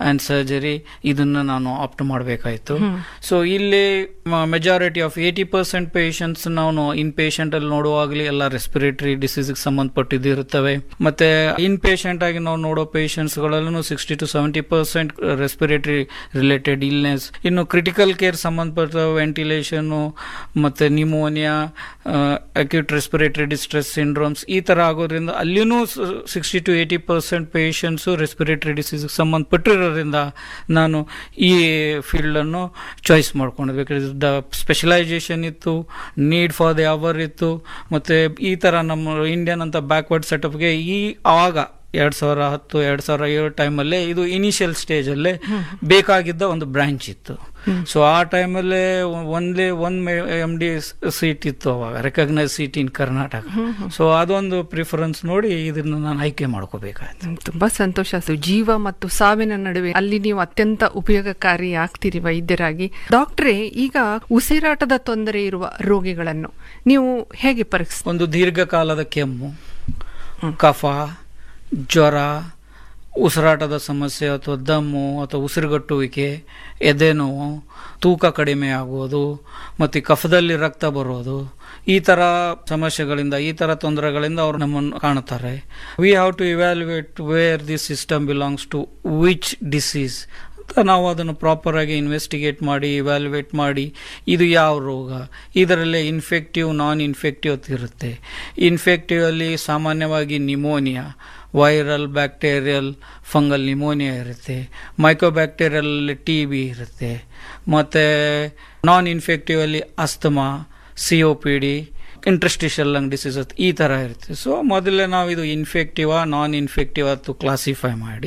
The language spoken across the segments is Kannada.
ಅಂಡ್ ಸರ್ಜರಿ ಇದನ್ನ ನಾನು ಆಪ್ಟ್ ಮಾಡಬೇಕಾಯ್ತು ಸೊ ಇಲ್ಲಿ majority of eighty percent patients ನಾವು ಇನ್ ಪೇಷಂಟ್ ಅಲ್ಲಿ ನೋಡುವಾಗಲಿ ಎಲ್ಲ ರೆಸ್ಪಿರೇಟರಿ ಡಿಸೀಸ್ ಸಂಬಂಧಪಟ್ಟಿದ್ದು ಇರುತ್ತವೆ ಮತ್ತೆ ಇನ್ ಪೇಷಂಟ್ ಆಗಿ ನಾವು ನೋಡೋ ಪೇಷಂಟ್ಸ್ ಗಳಲ್ಲೂ sixty to seventy percent respiratory related illness ಇನ್ನು ಕ್ರಿಟಿಕಲ್ ಕೇರ್ ಸಂಬಂಧಪಟ್ಟ ವೆಂಟಿಲೇಷನ್ ಮತ್ತೆ pneumonia acute respiratory distress syndromes ಈ ತರ ಆಗೋದ್ರಿಂದ ಅಲ್ಲಿನೂ sixty to eighty percent patients respiratory disease ಸಂಬಂಧಪಟ್ಟಿರೋದ್ರಿಂದ ನಾನು ಈ ಫೀಲ್ಡ್ ಅನ್ನು ಚಾಯ್ಸ್ ಮಾಡ್ಕೊಂಡಿದ್ದೆ ದ ಸ್ಪೆಷಲೈಸೇಷನ್ ಇತ್ತು ನೀಡ್ ಫಾರ್ ದಿ ಅವರ್ ಇತ್ತು ಮತ್ತೆ ಈ ತರ ನಮ್ಮ ಇಂಡಿಯನ್ ಅಂತ ಬ್ಯಾಕ್ವರ್ಡ್ ಸೆಟಪ್ಗೆ ಈ ಆವಾಗ ಎರಡ್ ಸಾವಿರ ಹತ್ತು ಎರಡ್ ಸಾವಿರ ಏಳು ಟೈಮಲ್ಲೇ ಇದು ಇನಿಷಿಯಲ್ ಸ್ಟೇಜ್ ಅಲ್ಲೇ ಬೇಕಾಗಿದ್ದ ಒಂದು ಬ್ರಾಂಚ್ ಇತ್ತು ಸೊ ಆ ಟೈಮಲ್ಲೇ ಒಂದೇ ಒಂದ್ ಎಂ ಡಿ ಸೀಟ್ ಇತ್ತು ಅವಾಗ recognise seat in Karnataka so ಅದೊಂದು ಪ್ರಿಫರೆನ್ಸ್ ನೋಡಿ ಇದನ್ನ ನಾನು ಆಯ್ಕೆ ಮಾಡ್ಕೋಬೇಕಾಯ್ತು ಹ್ಮ್, ತುಂಬಾ ಸಂತೋಷ ಸು ಜೀವ ಮತ್ತು ಸಾವಿನ ನಡುವೆ ಅಲ್ಲಿ ನೀವು ಅತ್ಯಂತ ಉಪಯೋಗಕಾರಿ ಆಗ್ತೀರಿ ವೈದ್ಯರಾಗಿ ಡಾಕ್ಟ್ರೇ ಈಗ ಉಸಿರಾಟದ ತೊಂದರೆ ಇರುವ ರೋಗಿಗಳನ್ನು ನೀವು ಹೇಗೆ ಪರೀಕ್ಷಿಸ ಒಂದು ದೀರ್ಘಕಾಲದ ಕೆಮ್ಮು ಕಫ ಜ್ವರ ಉಸಿರಾಟದ ಸಮಸ್ಯೆ ಅಥವಾ ದಮ್ಮು ಅಥವಾ ಉಸಿರುಗಟ್ಟುವಿಕೆ ಎದೆ ನೋವು ತೂಕ ಕಡಿಮೆ ಆಗುವುದು ಮತ್ತು ಕಫದಲ್ಲಿ ರಕ್ತ ಬರೋದು ಈ ತರ ಸಮಸ್ಯೆಗಳಿಂದ ಈ ತರ ತೊಂದರೆಗಳಿಂದ ಅವರು ನಮ್ಮನ್ನು ಕಾಣುತ್ತಾರೆ we have to evaluate where this system belongs to which disease ಅಂತ ನಾವು ಅದನ್ನು ಪ್ರಾಪರ್ ಆಗಿ ಇನ್ವೆಸ್ಟಿಗೇಟ್ ಮಾಡಿ ಇವ್ಯಾಲ್ಯುಯೇಟ್ ಮಾಡಿ ಇದು ಯಾವ ರೋಗ ಇದರಲ್ಲೇ ಇನ್ಫೆಕ್ಟಿವ್ ನಾನ್ ಇನ್ಫೆಕ್ಟಿವ್ ಅಂತ ಇರುತ್ತೆ ಇನ್ಫೆಕ್ಟಿವ್ ಅಲ್ಲಿ ಸಾಮಾನ್ಯವಾಗಿ pneumonia viral bacterial fungal pneumonia ಇರುತ್ತೆ ಮೈಕ್ರೋಬ್ಯಾಕ್ಟೀರಿಯಲ್ ಟಿ ಬಿ ಇರುತ್ತೆ ಮತ್ತೆ ನಾನ್ ಇನ್ಫೆಕ್ಟಿವ್ ಅಲ್ಲಿ asthma C O P D interstitial lung disease ಈ ತರ ಇರುತ್ತೆ ಸೊ ಮೊದಲೇ ನಾವು ಇದು ಇನ್ಫೆಕ್ಟಿವ್ ನಾನ್ ಇನ್ಫೆಕ್ಟಿವ್ ಅಂತ ಕ್ಲಾಸಿಫೈ ಮಾಡಿ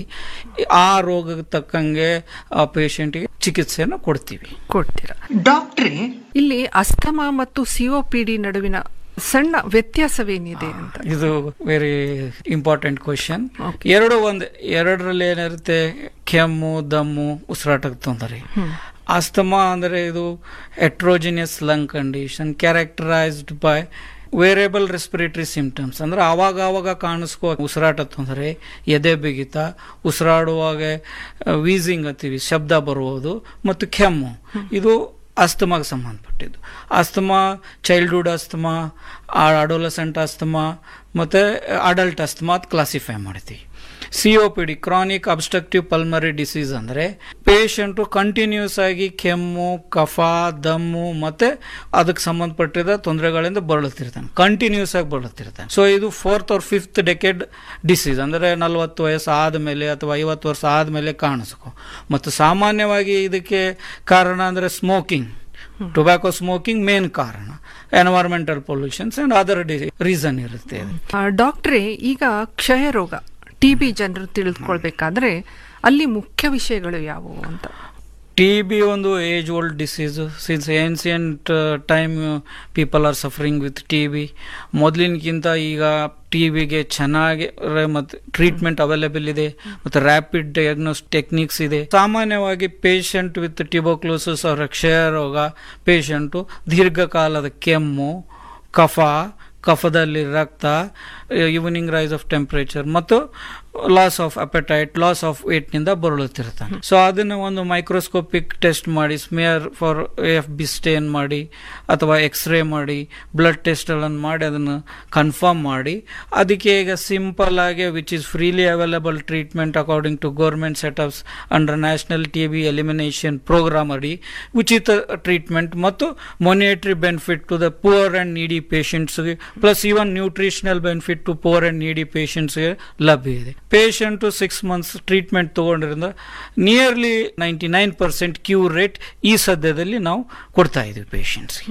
ಆ ರೋಗಕ್ಕೆ ತಕ್ಕಂಗೆ ಆ ಪೇಷಂಟ್ಗೆ ಚಿಕಿತ್ಸೆಯನ್ನು ಕೊಡ್ತೀವಿ ಕೊಡ್ತೀರಾ ಡಾಕ್ಟ್ರೇ ಇಲ್ಲಿ ಅಸ್ತಮಾ ಮತ್ತು ಸಿಒಪಿಡಿ ನಡುವಿನ ಸಣ್ಣ ವ್ಯತ್ಯಾಸವೇನಿದೆ ಅಂತ ಇದು ವೆರಿ ಇಂಪಾರ್ಟೆಂಟ್ ಕ್ವಶನ್ Okay. ಎರಡು ಒಂದು ಎರಡರಲ್ಲಿ ಏನಿರುತ್ತೆ ಕೆಮ್ಮು ದಮ್ಮು ಉಸಿರಾಟಕ್ಕೆ ತೊಂದರೆ ಅಸ್ತಮಾ ಅಂದ್ರೆ ಇದು heterogeneous lung condition characterised by variable respiratory symptoms ಅಂದ್ರೆ ಆವಾಗ ಆವಾಗ ಕಾಣಿಸ್ಕೋ ಉಸಿರಾಟ ತೊಂದರೆ ಎದೆ ಬಿಗಿತ ಉಸಿರಾಡುವಾಗ ವೀಸಿಂಗ್ ಅಂತೀವಿ ಶಬ್ದ ಬರುವುದು ಮತ್ತು ಕೆಮ್ಮು ಇದು ಅಸ್ತಮಾಗೆ ಸಂಬಂಧಪಟ್ಟಿದ್ದು asthma childhood asthma adolescent asthma ಮತ್ತು ಅಡಲ್ಟ್ ಅಸ್ತಮಾ ಅಂತ ಕ್ಲಾಸಿಫೈ ಮಾಡ್ತೀವಿ C O P D chronic obstructive pulmonary disease ಅಂದರೆ ಪೇಷಂಟು ಕಂಟಿನ್ಯೂಸ್ ಆಗಿ ಕೆಮ್ಮು ಕಫ ದಮ್ಮು ಮತ್ತೆ ಅದಕ್ಕೆ ಸಂಬಂಧಪಟ್ಟಿದ ತೊಂದರೆಗಳಿಂದ ಬಳಲುತ್ತಿರ್ತಾನೆ ಕಂಟಿನ್ಯೂಸ್ ಆಗಿ ಬಳಲುತ್ತಿರ್ತಾನೆ ಸೊ ಇದು fourth or fifth decade disease ಅಂದರೆ ನಲವತ್ತು ವಯಸ್ಸು ಆದಮೇಲೆ ಅಥವಾ ಐವತ್ತು ವರ್ಷ ಆದಮೇಲೆ ಕಾಣಿಸ್ಕೊ ಮತ್ತು ಸಾಮಾನ್ಯವಾಗಿ ಇದಕ್ಕೆ ಕಾರಣ ಅಂದರೆ ಸ್ಮೋಕಿಂಗ್ ಟೊಬ್ಯಾಕೊ ಸ್ಮೋಕಿಂಗ್ ಮೇನ್ ಕಾರಣ environmental pollutions and other reason ಇರುತ್ತೆ ಇದು. ಆ, ಡಾಕ್ಟ್ರೇ ಈಗ ಕ್ಷಯ ರೋಗ ಟಿಬಿ ಜನರು ತಿಳಿದುಕೊಳ್ಬೇಕಾದ್ರೆ ಅಲ್ಲಿ ಮುಖ್ಯ ವಿಷಯಗಳು ಯಾವುವು ಅಂತ ಟಿ ಬಿ ಒಂದು age old disease since ancient time people are suffering with T B ಮೊದಲಿನಕ್ಕಿಂತ ಈಗ ಟಿ ಬಿಗೆ ಚೆನ್ನಾಗಿ ಮತ್ತು ಟ್ರೀಟ್ಮೆಂಟ್ ಅವೈಲೇಬಲ್ ಇದೆ ಮತ್ತು ರ್ಯಾಪಿಡ್ ಡಯಾಗ್ನೋಸ್ ಟೆಕ್ನಿಕ್ಸ್ ಇದೆ ಸಾಮಾನ್ಯವಾಗಿ ಪೇಷಂಟ್ ವಿತ್ ಟಿಬೋಕ್ಲೋಸಿಸ್ ಅವರ ಕ್ಷಯ ರೋಗ ಪೇಷಂಟು ದೀರ್ಘಕಾಲದ ಕೆಮ್ಮು ಕಫ ಕಫದಲ್ಲಿ ರಕ್ತ ಈವ್ನಿಂಗ್ ರೈಸ್ ಆಫ್ ಟೆಂಪರೇಚರ್ ಮತ್ತು loss of appetite loss of ವೇಟ್ನಿಂದ ಬರಳುತ್ತಿರ್ತಾನೆ ಸೊ ಅದನ್ನು ಒಂದು ಮೈಕ್ರೋಸ್ಕೋಪಿಕ್ ಟೆಸ್ಟ್ ಮಾಡಿ smear for F B stain ಮಾಡಿ ಅಥವಾ ಎಕ್ಸ್ರೇ ಮಾಡಿ ಬ್ಲಡ್ ಟೆಸ್ಟ್ಗಳನ್ನು ಮಾಡಿ ಅದನ್ನು ಕನ್ಫರ್ಮ್ ಮಾಡಿ ಅದಕ್ಕೆ ಈಗ ಸಿಂಪಲ್ ಆಗಿ which is freely available treatment according to government setups under national T B elimination programme ಅಡಿ ಉಚಿತ ಟ್ರೀಟ್ಮೆಂಟ್ ಮತ್ತು monetary benefit to the poor and needy ಪೇಷಂಟ್ಸ್ಗೆ plus even nutritional benefit to poor and needy ಪೇಷಂಟ್ಸ್ಗೆ ಲಭ್ಯ ಇದೆ ಪೇಷಂಟು ಸಿಕ್ಸ್ ಮಂತ್ಸ್ ಟ್ರೀಟ್ಮೆಂಟ್ ತಗೊಂಡ್ರಿಂದ nearly ninety nine percent cure rate ಈ ಸದ್ಯದಲ್ಲಿ ನಾವು ಕೊಡ್ತಾ ಇದ್ದೀವಿ ಪೇಷಂಟ್ಸ್ಗೆ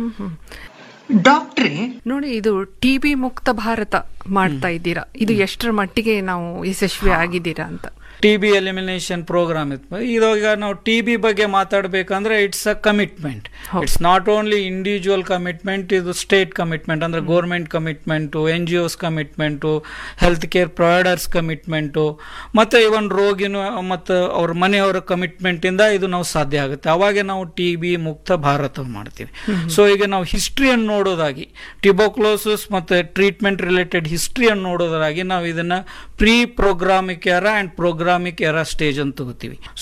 ಡಾಕ್ಟ್ರೇ ನೋಡಿ ಇದು ಟಿಬಿ ಮುಕ್ತ ಭಾರತ ಮಾಡ್ತಾ ಇದ್ದೀರಾ ಇದು ಎಷ್ಟರ ಮಟ್ಟಿಗೆ ನಾವು ಯಶಸ್ವಿ ಆಗಿದ್ದೀರಾ ಅಂತ ಟಿ ಬಿ ಎಲಿಮಿನೇಷನ್ ಪ್ರೋಗ್ರಾಮ್ ಇತ್ತು ಇದು ಈಗ ನಾವು ಟಿ ಬಿ ಬಗ್ಗೆ ಮಾತಾಡಬೇಕಂದ್ರೆ ಇಟ್ಸ್ ಅ ಕಮಿಟ್ಮೆಂಟ್ ಹೌದು. It's not only individual commitment ಇದು ಸ್ಟೇಟ್ ಕಮಿಟ್ಮೆಂಟ್ ಅಂದ್ರೆ government commitment N G Os commitment health care providers commitment ಮತ್ತೆ ಇವನ್ ರೋಗಿನ ಮತ್ತು ಅವ್ರ ಮನೆಯವರ ಕಮಿಟ್ಮೆಂಟ್ ಇಂದ ಇದು ನಾವು ಸಾಧ್ಯ ಆಗುತ್ತೆ ಅವಾಗೆ ನಾವು ಟಿ ಬಿ ಮುಕ್ತ ಭಾರತ ಮಾಡ್ತೀವಿ ಸೊ ಈಗ ನಾವು ಹಿಸ್ಟ್ರಿಯನ್ನು ನೋಡೋದಾಗಿ ಟಿಬೋಕ್ಲೋಸಿಸ್ ಮತ್ತೆ ಟ್ರೀಟ್ಮೆಂಟ್ ರಿಲೇಟೆಡ್ ಹಿಸ್ಟ್ರಿಯನ್ನು ನೋಡೋದಾಗಿ ನಾವು ಇದನ್ನ ಪ್ರೀ ಪ್ರೋಗ್ರಾಮಿಕ್ ಎರ ಅಂಡ್ ಪ್ರೋಗ್ರಾಮಿಕ್ ಎರ ಸ್ಟೇಜ್ ಅಂತ ತಗೋತೀವಿ